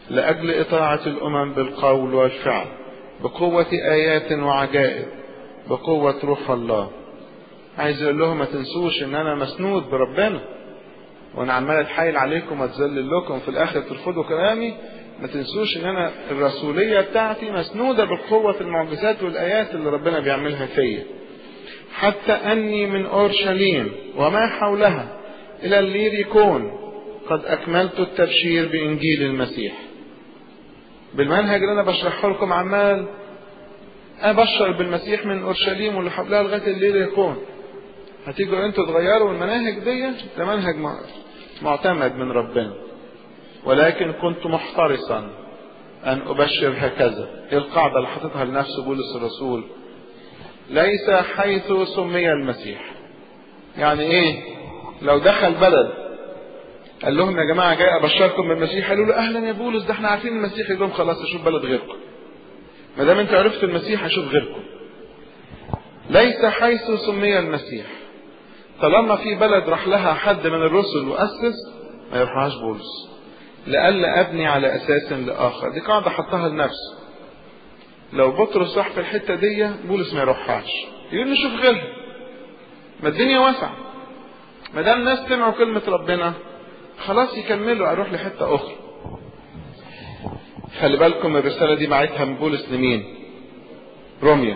لأجل إطاعة الأمم بالقول والفعل بقوة آيات وعجائب بقوة روح الله عايز يقول لهم ما تنسوش ان انا مسنود بربنا وانا عمال اتحايل عليكم واتذلل لكم في الاخر ترفضوا كلامي ما تنسوش ان انا الرسوليه بتاعتي مسنوده بقوه المعجزات والايات اللي ربنا بيعملها فيا حتى اني من اورشليم وما حولها الى الليريكون قد اكملت التبشير بانجيل المسيح بالمنهج اللي انا بشرحه لكم عمال ابشر بالمسيح من اورشليم واللي حولها لغايه الليريكون هتيجوا انتوا تغيروا المناهج دي ده منهج معتمد من ربنا ولكن كنت محترصا ان ابشر هكذا ايه القاعده اللي حاططها لنفسه بولس الرسول ليس حيث سمي المسيح يعني ايه لو دخل بلد قال لهم يا جماعه جاي ابشركم بالمسيح قالوا له اهلا يا بولس ده احنا عارفين المسيح يقول لهم خلاص اشوف بلد غيركم ما دام انتوا عرفتوا المسيح اشوف غيركم ليس حيث سمي المسيح طالما في بلد راح لها حد من الرسل واسس ما يروحهاش بولس لئلا ابني على اساس لاخر دي قاعده حطها لنفسه لو بطرس راح في الحته دي بولس ما يروحهاش يقول نشوف غيرها ما الدنيا واسعه ما دام الناس سمعوا كلمه ربنا خلاص يكملوا اروح لحته اخرى خلي بالكم الرساله دي بعتها من بولس لمين روميا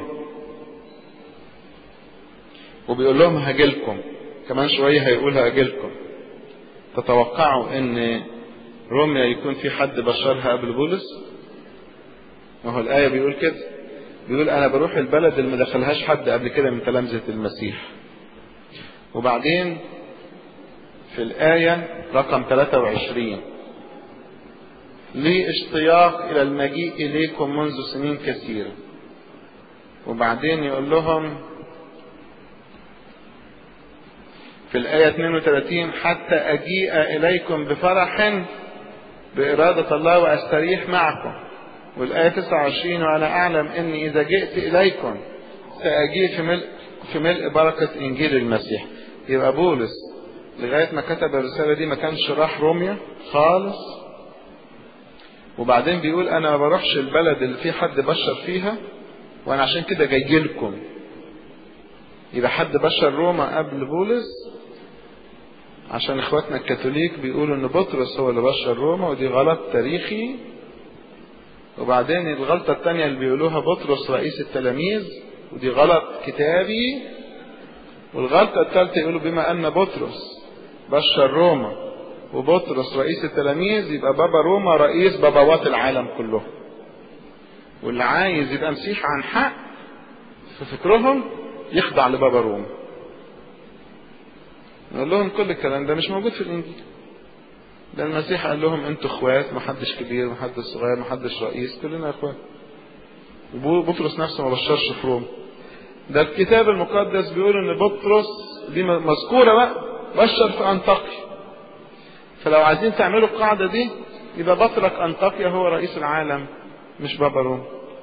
وبيقول لهم هاجلكم كمان شويه هيقول هاجلكم تتوقعوا ان روميا يكون في حد بشرها قبل بولس ما هو الآية بيقول كده بيقول أنا بروح البلد اللي ما دخلهاش حد قبل كده من تلامذة المسيح وبعدين في الآية رقم 23 لي اشتياق إلى المجيء إليكم منذ سنين كثيرة وبعدين يقول لهم في الآية 32 حتى أجيء إليكم بفرح بإرادة الله وأستريح معكم والآية 29 وأنا أعلم أني إذا جئت إليكم سأجيء في ملء في ملء بركة إنجيل المسيح يبقى بولس لغاية ما كتب الرسالة دي ما كانش راح روميا خالص وبعدين بيقول أنا ما بروحش البلد اللي في حد بشر فيها وأنا عشان كده جاي لكم يبقى حد بشر روما قبل بولس عشان اخواتنا الكاثوليك بيقولوا ان بطرس هو اللي بشر روما ودي غلط تاريخي وبعدين الغلطة الثانية اللي بيقولوها بطرس رئيس التلاميذ ودي غلط كتابي والغلطة الثالثة يقولوا بما أن بطرس بشر روما وبطرس رئيس التلاميذ يبقى بابا روما رئيس بابوات العالم كله واللي عايز يبقى مسيح عن حق في فكرهم يخضع لبابا روما نقول لهم كل الكلام ده مش موجود في الانجيل ده المسيح قال لهم انتوا اخوات محدش كبير محدش صغير محدش رئيس كلنا اخوات بطرس نفسه ما بشرش في روما ده الكتاب المقدس بيقول ان بطرس دي مذكوره بقى بشر في انطاكيا فلو عايزين تعملوا القاعده دي يبقى بطرك انطاكيا هو رئيس العالم مش بابا روما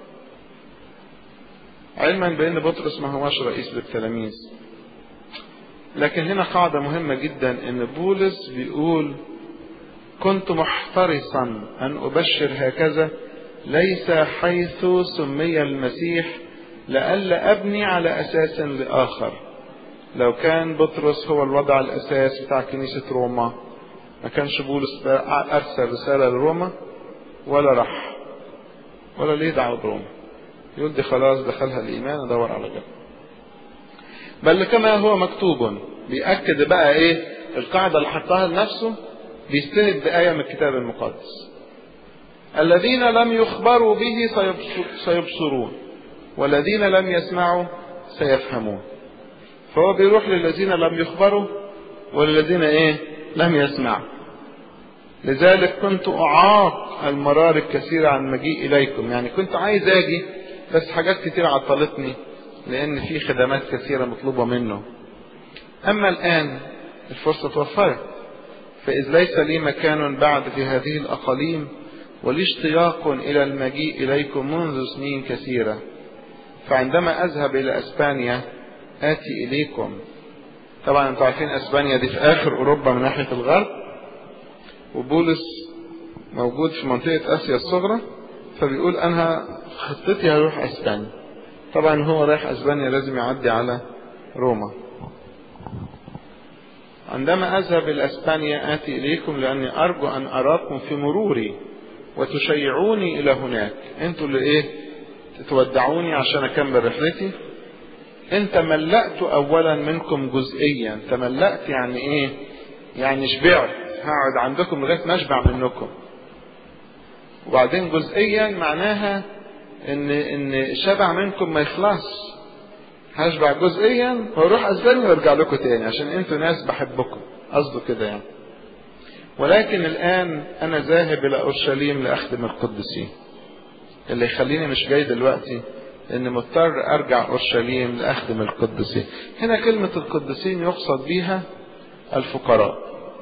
علما بان بطرس ما هوش رئيس للتلاميذ لكن هنا قاعده مهمه جدا ان بولس بيقول كنت محترصا ان ابشر هكذا ليس حيث سمي المسيح لئلا ابني على اساس لاخر لو كان بطرس هو الوضع الاساس بتاع كنيسه روما ما كانش بولس ارسل رساله لروما ولا راح ولا ليه دعوه بروما يقول دي خلاص دخلها الايمان ادور على جنب بل كما هو مكتوب بيأكد بقى ايه القاعده اللي حطها لنفسه بيستند بآية من الكتاب المقدس الذين لم يخبروا به سيبصرون والذين لم يسمعوا سيفهمون فهو بيروح للذين لم يخبروا وللذين ايه لم يسمعوا لذلك كنت اعاق المرار الكثيرة عن مجيء اليكم يعني كنت عايز اجي بس حاجات كتير عطلتني لان في خدمات كثيرة مطلوبة منه اما الان الفرصة توفرت فإذ ليس لي مكان بعد في هذه الأقاليم ولي اشتياق إلى المجيء إليكم منذ سنين كثيرة فعندما أذهب إلى أسبانيا آتي إليكم طبعا أنتم عارفين أسبانيا دي في آخر أوروبا من ناحية الغرب وبولس موجود في منطقة آسيا الصغرى فبيقول أنا خطتي هروح أسبانيا طبعا هو رايح أسبانيا لازم يعدي على روما عندما أذهب إلى أسبانيا آتي إليكم لأني أرجو أن أراكم في مروري وتشيعوني إلى هناك أنتوا اللي إيه تودعوني عشان أكمل رحلتي إن تملأت أولا منكم جزئيا تملأت يعني إيه يعني شبعت هقعد عندكم لغاية ما أشبع منكم وبعدين جزئيا معناها ان ان شبع منكم ما يخلص هشبع جزئيا واروح اسبانيا وارجع لكم تاني عشان انتوا ناس بحبكم قصده كده يعني ولكن الان انا ذاهب الى اورشليم لاخدم القديسين اللي يخليني مش جاي دلوقتي ان مضطر ارجع اورشليم لاخدم القديسين هنا كلمه القديسين يقصد بيها الفقراء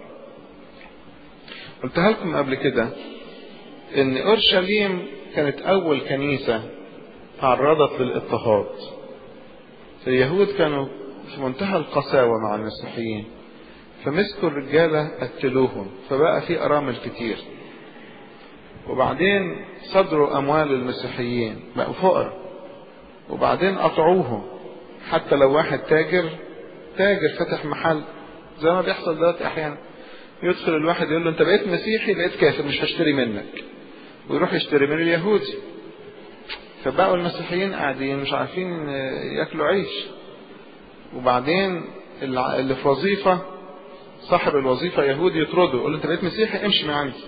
قلتها لكم قبل كده ان اورشليم كانت اول كنيسة تعرضت للاضطهاد اليهود كانوا في منتهى القساوة مع المسيحيين فمسكوا الرجالة قتلوهم فبقى في ارامل كتير وبعدين صدروا اموال المسيحيين بقوا فقراء وبعدين قطعوهم حتى لو واحد تاجر تاجر فتح محل زي ما بيحصل دلوقتي احيانا يدخل الواحد يقول له انت بقيت مسيحي بقيت كافر مش هشتري منك ويروح يشتري من اليهودي فبقوا المسيحيين قاعدين مش عارفين ياكلوا عيش وبعدين اللي في وظيفة صاحب الوظيفة يهودي يطرده يقول له انت بقيت مسيحي امشي من عندي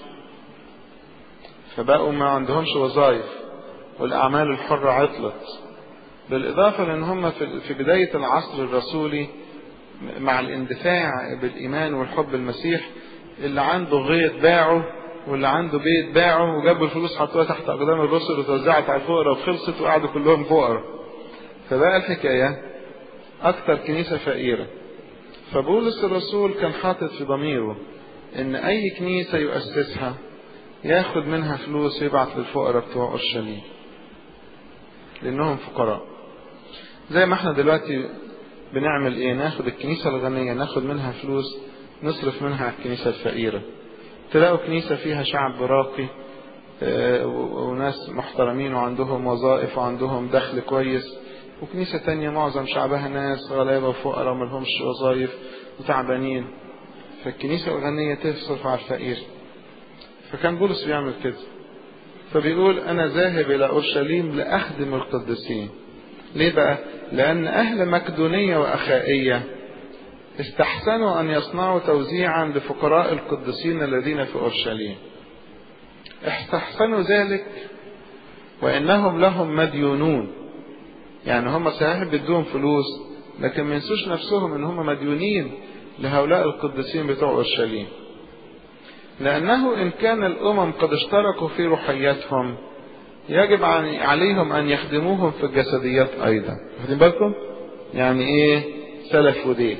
فبقوا ما عندهمش وظائف والأعمال الحرة عطلت بالإضافة لأن هم في بداية العصر الرسولي مع الاندفاع بالإيمان والحب المسيح اللي عنده غيط باعه واللي عنده بيت باعه وجابوا الفلوس حطوها تحت أقدام الرسل وتوزعت على الفقراء وخلصت وقعدوا كلهم فقراء فبقى الحكاية أكثر كنيسة فقيرة فبولس الرسول كان حاطط في ضميره إن أي كنيسة يؤسسها ياخد منها فلوس يبعت للفقراء بتوع أورشليم لأنهم فقراء زي ما احنا دلوقتي بنعمل ايه ناخد الكنيسة الغنية ناخد منها فلوس نصرف منها على الكنيسة الفقيرة تلاقوا كنيسة فيها شعب راقي اه وناس محترمين وعندهم وظائف وعندهم دخل كويس وكنيسة تانية معظم شعبها ناس غلابة وفقراء وملهمش وظائف وتعبانين فالكنيسة الغنية تصرف على الفقير فكان بولس بيعمل كده فبيقول أنا ذاهب إلى أورشليم لأخدم القديسين ليه بقى؟ لأن أهل مقدونية وأخائية استحسنوا أن يصنعوا توزيعا لفقراء القديسين الذين في أورشليم استحسنوا ذلك وإنهم لهم مديونون يعني هم صحيح بدهم فلوس لكن ما ينسوش نفسهم ان هم مديونين لهؤلاء القديسين بتوع اورشليم لانه ان كان الامم قد اشتركوا في روحياتهم يجب عليهم ان يخدموهم في الجسديات ايضا واخدين بالكم يعني ايه سلف ودين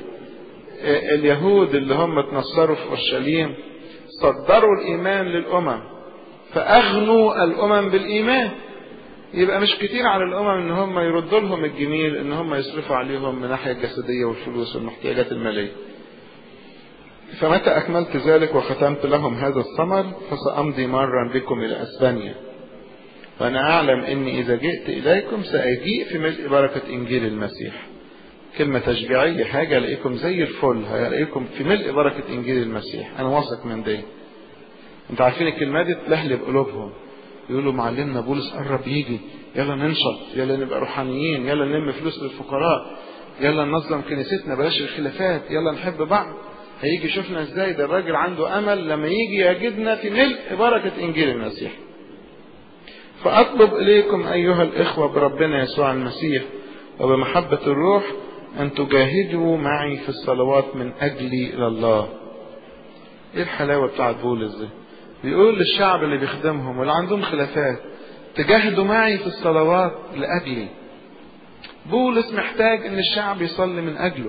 اليهود اللي هم اتنصروا في اورشليم صدروا الايمان للامم فاغنوا الامم بالايمان يبقى مش كتير على الامم ان هم يردوا لهم الجميل ان هم يصرفوا عليهم من الناحيه الجسديه والفلوس والاحتياجات الماليه فمتى اكملت ذلك وختمت لهم هذا الثمر فسامضي مرا بكم الى اسبانيا وانا اعلم اني اذا جئت اليكم ساجيء في ملء بركه انجيل المسيح كلمة تشجيعية حاجة الاقيكم زي الفل هلاقيكم في ملء بركة انجيل المسيح انا واثق من ده انتوا عارفين الكلمة دي تلهلب قلوبهم يقولوا معلمنا بولس قرب يجي يلا ننشط يلا نبقى روحانيين يلا نلم فلوس للفقراء يلا ننظم كنيستنا بلاش الخلافات يلا نحب بعض هيجي يشوفنا ازاي ده الراجل عنده امل لما يجي يجدنا في ملء بركة انجيل المسيح فاطلب اليكم ايها الاخوة بربنا يسوع المسيح وبمحبة الروح ان تجاهدوا معي في الصلوات من اجلي الى الله ايه الحلاوة بتاعت بولس دي بيقول للشعب اللي بيخدمهم واللي عندهم خلافات تجاهدوا معي في الصلوات لأجلي بولس محتاج ان الشعب يصلي من اجله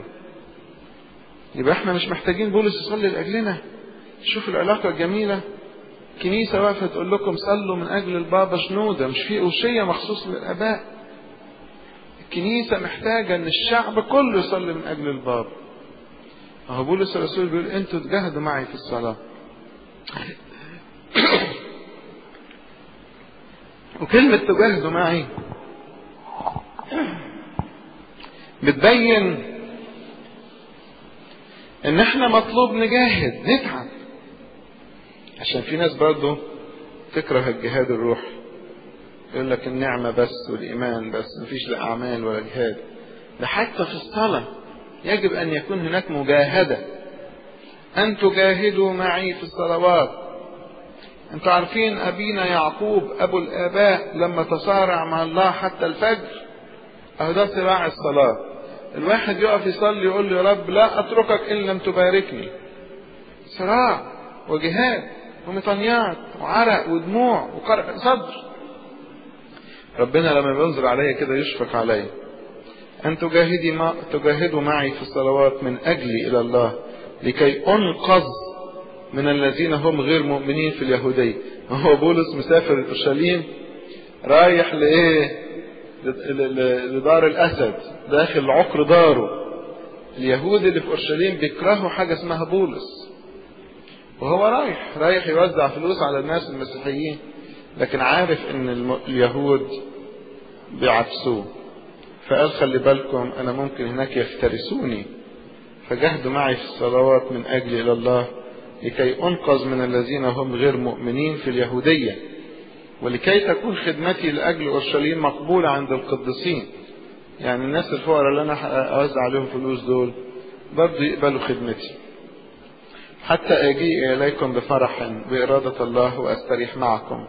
يبقى احنا مش محتاجين بولس يصلي لاجلنا شوف العلاقة الجميلة كنيسة واقفة تقول لكم صلوا من اجل البابا شنودة مش في اوشية مخصوص للاباء الكنيسة محتاجة ان الشعب كله يصلي من اجل البابا اهو بولس الرسول بيقول انتوا تجاهدوا معي في الصلاة وكلمة تجاهدوا معي بتبين ان احنا مطلوب نجاهد نتعب عشان في ناس برضه تكره الجهاد الروح يقول لك النعمة بس والإيمان بس مفيش لا أعمال ولا جهاد ده حتى في الصلاة يجب أن يكون هناك مجاهدة أن تجاهدوا معي في الصلوات أنتوا عارفين أبينا يعقوب أبو الآباء لما تصارع مع الله حتى الفجر أهو ده صراع الصلاة الواحد يقف يصلي يقول له يا رب لا أتركك إن لم تباركني صراع وجهاد ومطنيات وعرق ودموع وقرع صدر ربنا لما بينظر عليا كده يشفق عليا أن تجاهدي ما تجاهدوا معي في الصلوات من أجلي إلى الله لكي أنقذ من الذين هم غير مؤمنين في اليهودية هو بولس مسافر اورشليم رايح لايه لدار الاسد داخل عقر داره اليهود اللي في اورشليم بيكرهوا حاجه اسمها بولس وهو رايح رايح يوزع فلوس على الناس المسيحيين لكن عارف ان اليهود بيعكسوه فقال خلي بالكم انا ممكن هناك يفترسوني فجاهدوا معي في الصلوات من اجلي الى الله لكي انقذ من الذين هم غير مؤمنين في اليهوديه ولكي تكون خدمتي لاجل اورشليم مقبوله عند القديسين يعني الناس الفقراء اللي انا اوزع عليهم فلوس دول برضه يقبلوا خدمتي حتى اجيء اليكم بفرح باراده الله واستريح معكم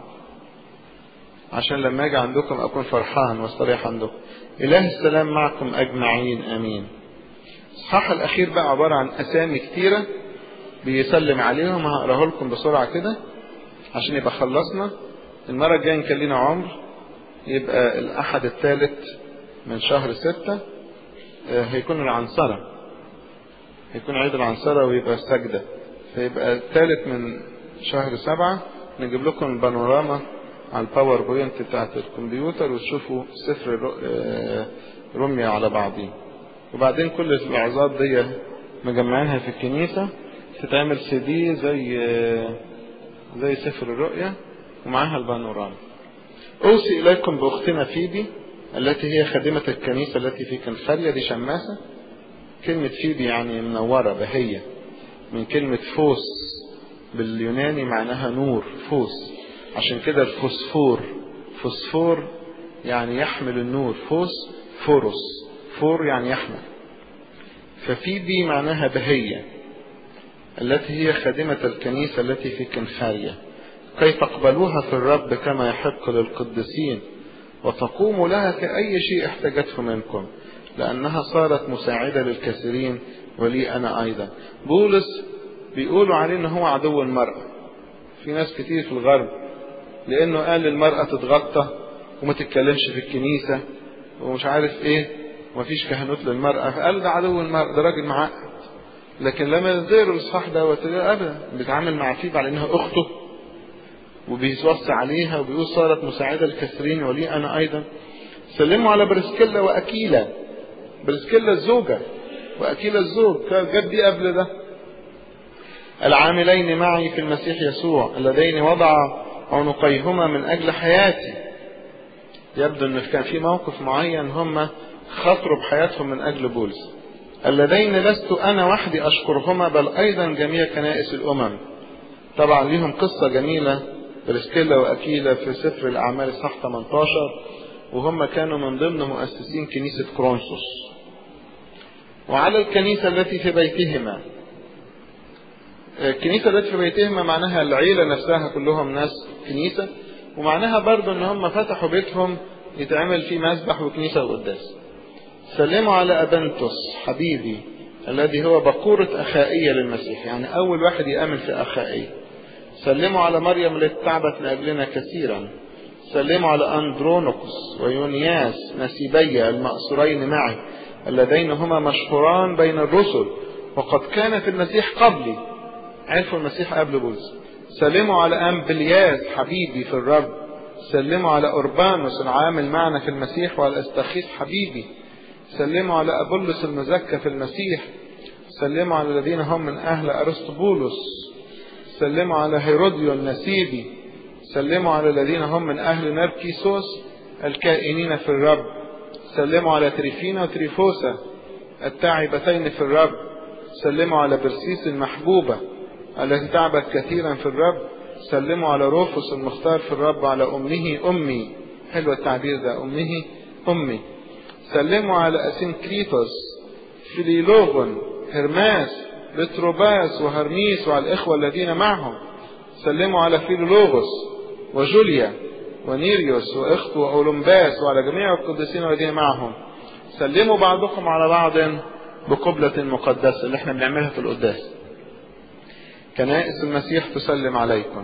عشان لما اجي عندكم اكون فرحان واستريح عندكم اله السلام معكم اجمعين امين الصحاح الاخير بقى عباره عن اسامي كتيره بيسلم عليهم هقراه لكم بسرعه كده عشان يبقى خلصنا المره الجايه ان كان لينا عمر يبقى الاحد الثالث من شهر ستة هيكون العنصرة هيكون عيد العنصرة ويبقى السجدة فيبقى الثالث من شهر سبعة نجيب لكم البانوراما على الباور بوينت بتاعت الكمبيوتر وتشوفوا سفر رمية على بعضيه وبعدين كل الوعظات دي مجمعينها في الكنيسة تتعمل سي دي زي زي سفر الرؤيا ومعاها البانوراما أوصي إليكم بأختنا فيبي التي هي خادمة الكنيسة التي في كنفاليا دي شماسة كلمة فيبي يعني منورة بهية من كلمة فوس باليوناني معناها نور فوس عشان كده الفوسفور فوسفور يعني يحمل النور فوس فورس فور يعني يحمل ففيبي معناها بهية التي هي خادمة الكنيسة التي في كنفاريا كي تقبلوها في الرب كما يحق للقديسين وتقوموا لها في أي شيء احتاجته منكم لأنها صارت مساعدة للكثيرين ولي أنا أيضا بولس بيقولوا عليه إن هو عدو المرأة في ناس كتير في الغرب لأنه قال للمرأة تتغطى وما تتكلمش في الكنيسة ومش عارف إيه ومفيش كهنوت للمرأة فقال ده عدو المرأة ده راجل معقد لكن لما يزدهروا الإصحاح دوت أبدا بيتعامل مع فيب على إنها أخته وبيوصي عليها وبيقول صارت مساعدة للكثيرين ولي أنا أيضا سلموا على برسكيلا وأكيلا برسكيلا الزوجة وأكيلا الزوج جت دي قبل ده العاملين معي في المسيح يسوع اللذين وضع عنقيهما من أجل حياتي يبدو أن كان في موقف معين هم خطروا بحياتهم من أجل بولس اللذين لست أنا وحدي أشكرهما بل أيضا جميع كنائس الأمم طبعا ليهم قصة جميلة برسكيلا وأكيلا في سفر الأعمال الصح 18 وهم كانوا من ضمن مؤسسين كنيسة كرونسوس وعلى الكنيسة التي في بيتهما الكنيسة التي في بيتهما معناها العيلة نفسها كلهم ناس كنيسة ومعناها برضو ان هم فتحوا بيتهم يتعمل فيه مسبح وكنيسة وقداس سلموا على أبنتوس حبيبي الذي هو بقورة أخائية للمسيح يعني أول واحد يآمن في أخائية سلموا على مريم التي تعبت لأجلنا كثيرا سلموا على أندرونوكس ويونياس نسيبية المأسورين معي اللذين هما مشهوران بين الرسل وقد كان في المسيح قبلي عرفوا المسيح قبل بولس سلموا على أمبلياس حبيبي في الرب سلموا على أوربانوس العامل معنا في المسيح وعلى استخيس حبيبي سلموا على أبولس المزكى في المسيح سلموا على الذين هم من أهل أرسطبولس سلموا على هيروديو النسيبي سلموا على الذين هم من أهل نركيسوس الكائنين في الرب سلموا على تريفينا وتريفوسا التاعبتين في الرب سلموا على برسيس المحبوبة التي تعبت كثيرا في الرب سلموا على روفوس المختار في الرب على أمه أمي حلو التعبير ده أمه أمي سلموا على أسينكريتوس فيليلوغون هرماس بتروباس وهرميس وعلى الإخوة الذين معهم سلموا على فيلولوغوس وجوليا ونيريوس وإخته وأولمباس وعلى جميع القديسين الذين معهم سلموا بعضكم على بعض بقبلة مقدسة اللي احنا بنعملها في القداس كنائس المسيح تسلم عليكم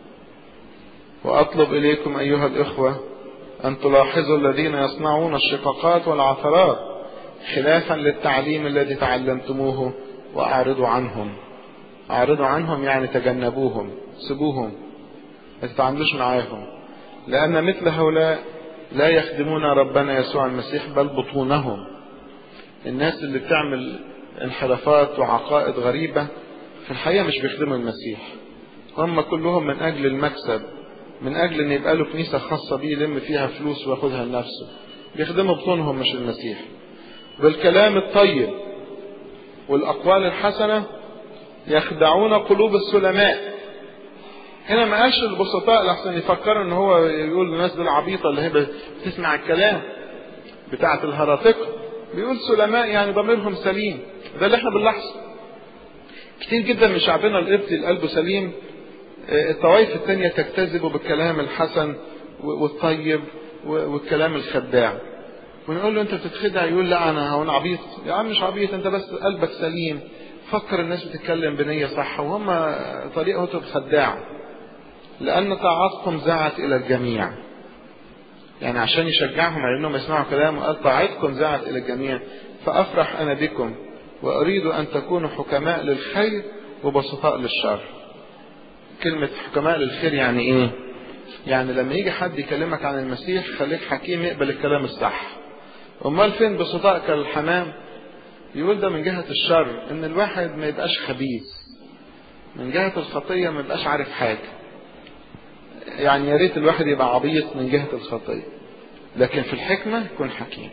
وأطلب إليكم أيها الإخوة أن تلاحظوا الذين يصنعون الشقاقات والعثرات خلافا للتعليم الذي تعلمتموه وأعرضوا عنهم أعرضوا عنهم يعني تجنبوهم سيبوهم ما تتعاملوش معاهم لأن مثل هؤلاء لا يخدمون ربنا يسوع المسيح بل بطونهم الناس اللي بتعمل انحرافات وعقائد غريبة في الحقيقة مش بيخدموا المسيح هم كلهم من أجل المكسب من أجل أن يبقى له كنيسة خاصة بيه يلم فيها فلوس وياخدها لنفسه بيخدموا بطونهم مش المسيح بالكلام الطيب والأقوال الحسنة يخدعون قلوب السلماء هنا ما قالش البسطاء لحسن يفكروا ان هو يقول الناس دول عبيطة اللي هي بتسمع الكلام بتاعة الهراطقة بيقول سلماء يعني ضميرهم سليم ده اللي احنا بنلاحظه كتير جدا من شعبنا القبطي اللي قلبه سليم الطوائف التانية تجتذب بالكلام الحسن والطيب والكلام الخداع ونقول له انت بتتخدع يقول لا انا هو انا عبيط يا عم مش عبيط انت بس قلبك سليم فكر الناس بتتكلم بنية صح وهم طريقة خداعة لأن طاعتكم زعت إلى الجميع يعني عشان يشجعهم على أنهم يسمعوا كلامه قال طاعتكم زعت إلى الجميع فأفرح أنا بكم وأريد أن تكونوا حكماء للخير وبسطاء للشر كلمة حكماء للخير يعني إيه؟ يعني لما يجي حد يكلمك عن المسيح خليك حكيم يقبل الكلام الصح أمال فين بسطاء كالحمام يقول ده من جهة الشر إن الواحد ما يبقاش خبيث من جهة الخطية ما يبقاش عارف حاجة يعني يا ريت الواحد يبقى عبيط من جهة الخطية لكن في الحكمة يكون حكيم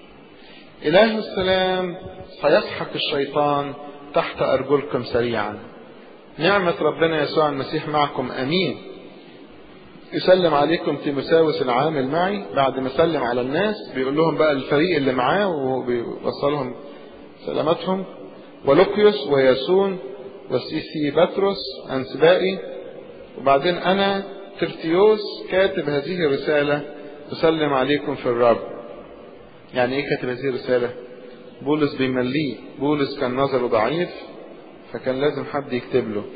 إله السلام سيسحق الشيطان تحت أرجلكم سريعا نعمة ربنا يسوع المسيح معكم أمين يسلم عليكم تيموساوس العامل معي بعد ما سلم على الناس بيقول لهم بقى الفريق اللي معاه وبيوصلهم سلامتهم ولوكيوس وياسون وسيسي بطرس أنسبائي وبعدين أنا ترتيوس كاتب هذه الرسالة تسلم عليكم في الرب يعني ايه كاتب هذه الرسالة بولس بيمليه بولس كان نظره ضعيف فكان لازم حد يكتب له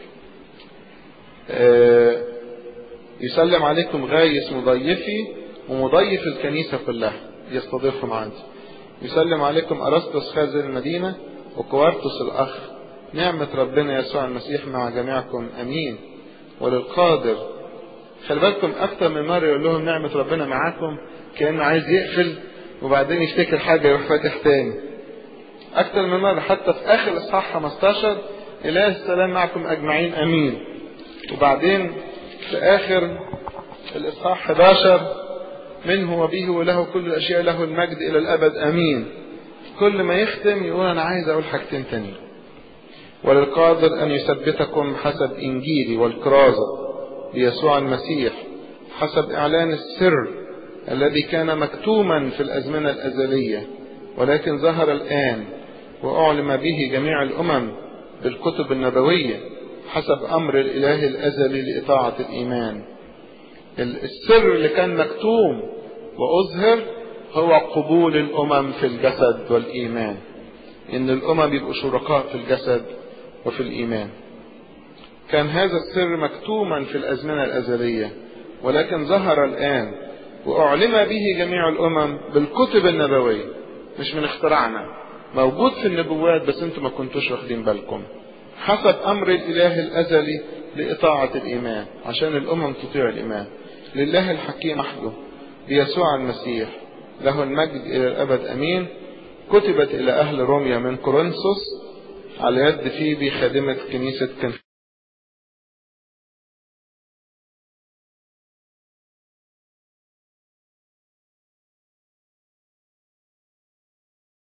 آه يسلم عليكم غايس مضيفي ومضيف الكنيسة كلها يستضيفهم عندي يسلم عليكم أرسطس خازن المدينة وكوارتس الأخ نعمة ربنا يسوع المسيح مع جميعكم أمين وللقادر خلي بالكم أكتر من مرة يقول لهم نعمة ربنا معاكم كأنه عايز يقفل وبعدين يفتكر حاجة يروح فاتح تاني أكتر من مرة حتى في آخر إصحاح 15 إله السلام معكم أجمعين أمين وبعدين في آخر الإصحاح 11 منه وبه وله كل الأشياء له المجد إلى الأبد أمين كل ما يختم يقول أنا عايز أقول حاجتين تانيين وللقادر أن يثبتكم حسب إنجيلي والكرازة بيسوع المسيح حسب إعلان السر الذي كان مكتوما في الأزمنة الأزلية ولكن ظهر الآن وأعلم به جميع الأمم بالكتب النبوية حسب أمر الإله الأزلي لإطاعة الإيمان السر اللي كان مكتوم وأظهر هو قبول الأمم في الجسد والإيمان إن الأمم يبقوا شركاء في الجسد وفي الإيمان كان هذا السر مكتوما في الأزمنة الأزلية ولكن ظهر الآن وأعلم به جميع الأمم بالكتب النبوية مش من اختراعنا موجود في النبوات بس انتم ما كنتوش واخدين بالكم حسب أمر الإله الأزلي لإطاعة الإيمان عشان الأمم تطيع الإيمان لله الحكيم وحده بيسوع المسيح له المجد إلى الأبد أمين كتبت إلى أهل روميا من كورنثوس على يد فيبي خادمة كنيسة